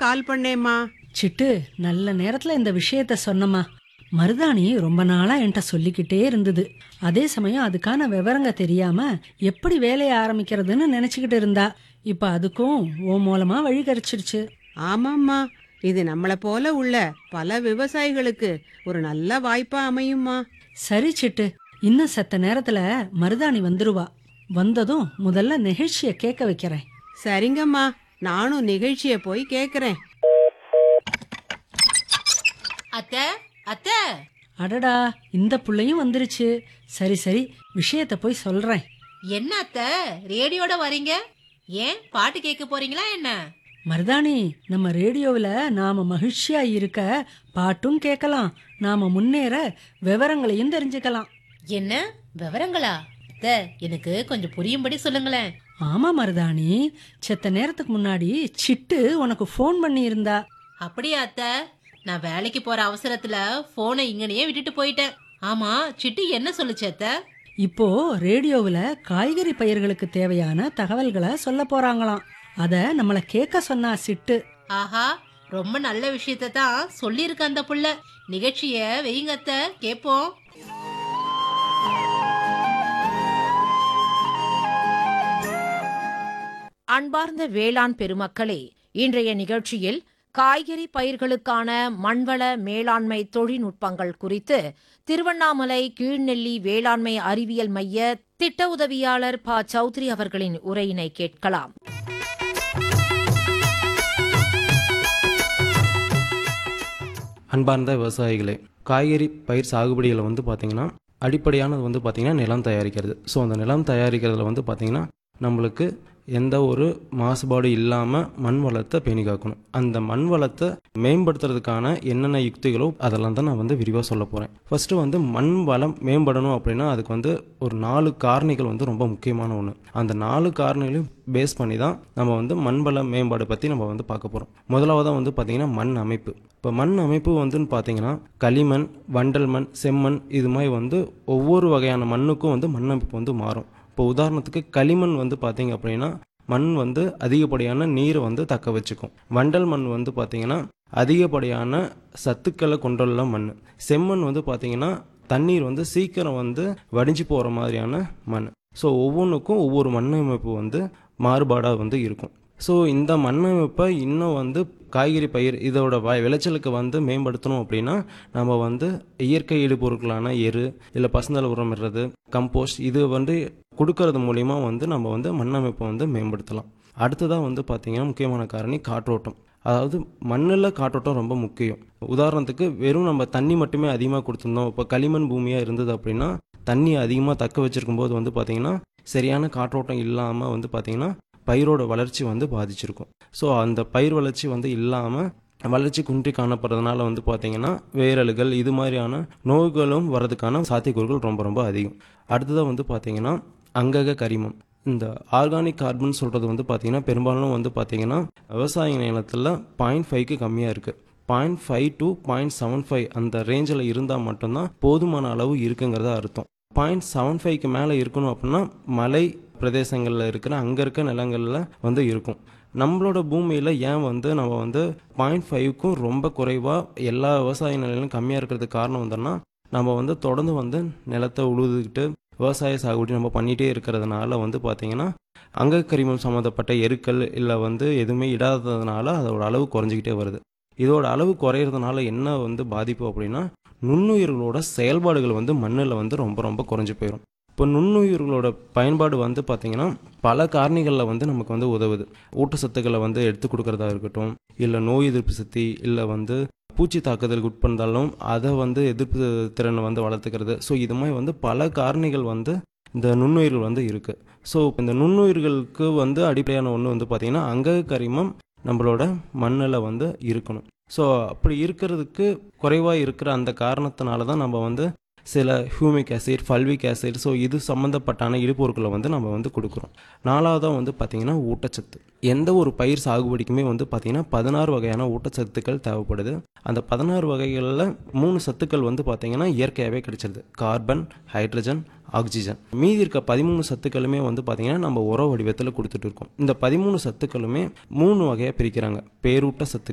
கால் பண்ணேம்மா சிட்டு நல்ல நேரத்துல இந்த விஷயத்த சொன்னம்மா மருதாணி ரொம்ப நாளா என்கிட்ட சொல்லிக்கிட்டே இருந்தது அதே சமயம் அதுக்கான விவரங்க தெரியாம எப்படி வேலையை ஆரம்பிக்கிறதுன்னு நினைச்சுக்கிட்டு இருந்தா இப்ப அதுக்கும் ஓ மூலமா வழி கிடைச்சிருச்சு ஆமாம்மா இது நம்மளை போல உள்ள பல விவசாயிகளுக்கு ஒரு நல்ல வாய்ப்பா அமையும்மா சரி சிட்டு இன்னும் செத்த நேரத்துல மருதாணி வந்துருவா வந்ததும் முதல்ல நிகழ்ச்சிய கேட்க வைக்கிறேன் சரிங்கம்மா நானும் நிகழ்ச்சிய போய் கேக்குறேன் அத்த அத்த அடடா இந்த புள்ளையும் வந்துருச்சு சரி சரி விஷயத்த போய் சொல்றேன் என்ன அத்த ரேடியோட வரீங்க ஏன் பாட்டு கேட்க போறீங்களா என்ன மருதாணி நம்ம ரேடியோவில் நாம மகிழ்ச்சியா இருக்க பாட்டும் கேட்கலாம் நாம முன்னேற விவரங்களையும் தெரிஞ்சுக்கலாம் என்ன விவரங்களா அத்த எனக்கு கொஞ்சம் புரியும்படி சொல்லுங்களேன் ஆமா மருதாணி செத்த நேரத்துக்கு முன்னாடி சிட்டு உனக்கு ஃபோன் பண்ணி இருந்தா அப்படியா அத்த நான் வேலைக்கு போற அவசரத்துல போனை இங்கனையே விட்டுட்டு போயிட்டேன் ஆமா சிட்டி என்ன சொல்லுச்சு அத்த இப்போ ரேடியோவில் காய்கறி பயிர்களுக்கு தேவையான தகவல்களை சொல்ல போறாங்களாம் அத நம்மள கேட்க சொன்னா சிட்டு ஆஹா ரொம்ப நல்ல விஷயத்த தான் சொல்லியிருக்க அந்த புள்ள நிகழ்ச்சிய வெய்யுங்க அத்த கேப்போம் அன்பார்ந்த வேளாண் பெருமக்களே இன்றைய நிகழ்ச்சியில் காய்கறி பயிர்களுக்கான மண்வள மேலாண்மை தொழில்நுட்பங்கள் குறித்து திருவண்ணாமலை கீழ்நெல்லி வேளாண்மை அறிவியல் மைய திட்ட உதவியாளர் ப சௌத்ரி அவர்களின் உரையினை கேட்கலாம் அன்பார்ந்த விவசாயிகளே காய்கறி பயிர் சாகுபடியில் வந்து பார்த்திங்கன்னா அடிப்படையானது வந்து பார்த்திங்கன்னா நிலம் தயாரிக்கிறது ஸோ அந்த நிலம் தயாரிக்கிறதுல வந்து பார்த்திங்கன்னா நம்மளுக்கு எந்த ஒரு மாசுபாடு இல்லாமல் மண் வளத்தை பேணி காக்கணும் அந்த மண் வளத்தை மேம்படுத்துறதுக்கான என்னென்ன யுக்திகளோ அதெல்லாம் தான் நான் வந்து விரிவாக சொல்ல போகிறேன் ஃபஸ்ட்டு வந்து மண் வளம் மேம்படணும் அப்படின்னா அதுக்கு வந்து ஒரு நாலு காரணிகள் வந்து ரொம்ப முக்கியமான ஒன்று அந்த நாலு காரணிகளையும் பேஸ் பண்ணி தான் நம்ம வந்து மண் வள மேம்பாடு பற்றி நம்ம வந்து பார்க்க போகிறோம் முதலாவதாக வந்து பார்த்திங்கன்னா மண் அமைப்பு இப்போ மண் அமைப்பு வந்துன்னு பார்த்தீங்கன்னா களிமண் வண்டல் மண் செம்மண் இது மாதிரி வந்து ஒவ்வொரு வகையான மண்ணுக்கும் வந்து மண் அமைப்பு வந்து மாறும் இப்போ உதாரணத்துக்கு களிமண் வந்து பார்த்தீங்க அப்படின்னா மண் வந்து அதிகப்படியான நீரை வந்து தக்க வச்சுக்கும் வண்டல் மண் வந்து பார்த்தீங்கன்னா அதிகப்படியான சத்துக்களை கொண்டுள்ள மண் செம்மண் வந்து பார்த்தீங்கன்னா தண்ணீர் வந்து சீக்கிரம் வந்து வடிஞ்சு போகிற மாதிரியான மண் ஸோ ஒவ்வொன்றுக்கும் ஒவ்வொரு மண் அமைப்பு வந்து மாறுபாடாக வந்து இருக்கும் ஸோ இந்த மண் அமைப்பை இன்னும் வந்து காய்கறி பயிர் இதோட வ விளைச்சலுக்கு வந்து மேம்படுத்தணும் அப்படின்னா நம்ம வந்து இயற்கை இடுபொருட்களான எரு இல்லை பசுந்தல் உரம் இடுறது கம்போஸ்ட் இது வந்து கொடுக்கறது மூலிமா வந்து நம்ம வந்து மண் அமைப்பை வந்து மேம்படுத்தலாம் அடுத்ததாக வந்து பார்த்திங்கன்னா முக்கியமான காரணி காற்றோட்டம் அதாவது மண்ணில் காற்றோட்டம் ரொம்ப முக்கியம் உதாரணத்துக்கு வெறும் நம்ம தண்ணி மட்டுமே அதிகமாக கொடுத்துருந்தோம் இப்போ களிமண் பூமியாக இருந்தது அப்படின்னா தண்ணி அதிகமாக தக்க வச்சிருக்கும் போது வந்து பார்த்திங்கன்னா சரியான காற்றோட்டம் இல்லாமல் வந்து பார்த்திங்கன்னா பயிரோட வளர்ச்சி வந்து பாதிச்சிருக்கும் ஸோ அந்த பயிர் வளர்ச்சி வந்து இல்லாமல் வளர்ச்சி குன்றி காணப்படுறதுனால வந்து பார்த்திங்கன்னா வேரலுகள் இது மாதிரியான நோய்களும் வர்றதுக்கான சாத்தியக்கூறுகள் ரொம்ப ரொம்ப அதிகம் அடுத்ததாக வந்து பார்த்திங்கன்னா அங்கக கரிமம் இந்த ஆர்கானிக் கார்பன் சொல்கிறது வந்து பார்த்திங்கன்னா பெரும்பாலும் வந்து பார்த்திங்கன்னா விவசாய நிலத்தில் பாயிண்ட் ஃபைவ்க்கு கம்மியாக இருக்குது point five to point seven five அந்த ரேஞ்சில் இருந்தால் மட்டும்தான் போதுமான அளவு இருக்குங்கிறத அர்த்தம் பாயிண்ட் செவன் ஃபைவ்க்கு மேலே இருக்கணும் அப்படின்னா மலை பிரதேசங்களில் இருக்கிற அங்கே இருக்க நிலங்களில் வந்து இருக்கும் நம்மளோட பூமியில் ஏன் வந்து நம்ம வந்து பாயிண்ட் ஃபைவ்க்கும் ரொம்ப குறைவாக எல்லா விவசாய நிலையிலும் கம்மியாக இருக்கிறதுக்கு காரணம் வந்தோன்னா நம்ம வந்து தொடர்ந்து வந்து நிலத்தை உழுதுகிட்டு விவசாய சாகுபடி நம்ம பண்ணிகிட்டே இருக்கிறதுனால வந்து பார்த்திங்கன்னா அங்கக்கரிமம் சம்மந்தப்பட்ட எருக்கள் இல்லை வந்து எதுவுமே இடாததுனால அதோட அளவு குறைஞ்சிக்கிட்டே வருது இதோட அளவு குறையிறதுனால என்ன வந்து பாதிப்பு அப்படின்னா நுண்ணுயிர்களோட செயல்பாடுகள் வந்து மண்ணில் வந்து ரொம்ப ரொம்ப குறைஞ்சி போயிடும் இப்போ நுண்ணுயிர்களோட பயன்பாடு வந்து பார்த்திங்கன்னா பல காரணிகளில் வந்து நமக்கு வந்து உதவுது ஊட்டச்சத்துக்களை வந்து எடுத்து கொடுக்கறதா இருக்கட்டும் இல்லை நோய் எதிர்ப்பு சக்தி இல்லை வந்து பூச்சி தாக்குதலுக்கு உட்படுந்தாலும் அதை வந்து எதிர்ப்பு திறனை வந்து வளர்த்துக்கிறது ஸோ இது மாதிரி வந்து பல காரணிகள் வந்து இந்த நுண்ணுயிர்கள் வந்து இருக்குது ஸோ இந்த நுண்ணுயிர்களுக்கு வந்து அடிப்படையான ஒன்று வந்து பார்த்திங்கன்னா அங்க கரிமம் நம்மளோட மண்ணில் வந்து இருக்கணும் ஸோ அப்படி இருக்கிறதுக்கு குறைவாக இருக்கிற அந்த காரணத்தினால தான் நம்ம வந்து சில humic acid fulvic acid so இது சம்மந்தப்பட்டான இடுபொருட்களை வந்து நம்ம வந்து கொடுக்குறோம் நாலாவதாக வந்து பார்த்திங்கன்னா ஊட்டச்சத்து எந்த ஒரு பயிர் சாகுபடிக்குமே வந்து பார்த்திங்கன்னா பதினாறு வகையான ஊட்டச்சத்துக்கள் தேவைப்படுது அந்த பதினாறு வகைகளில் மூணு சத்துக்கள் வந்து பார்த்திங்கன்னா இயற்கையாகவே கிடைச்சிருது கார்பன் ஹைட்ரஜன் ஆக்சிஜன் மீதி இருக்க பதிமூணு சத்துக்களுமே வந்து பார்த்திங்கன்னா நம்ம உர வடிவத்தில் கொடுத்துட்டு இருக்கோம் இந்த பதிமூணு சத்துக்களுமே மூணு வகையாக பிரிக்கிறாங்க பேரூட்ட சத்துக்கள்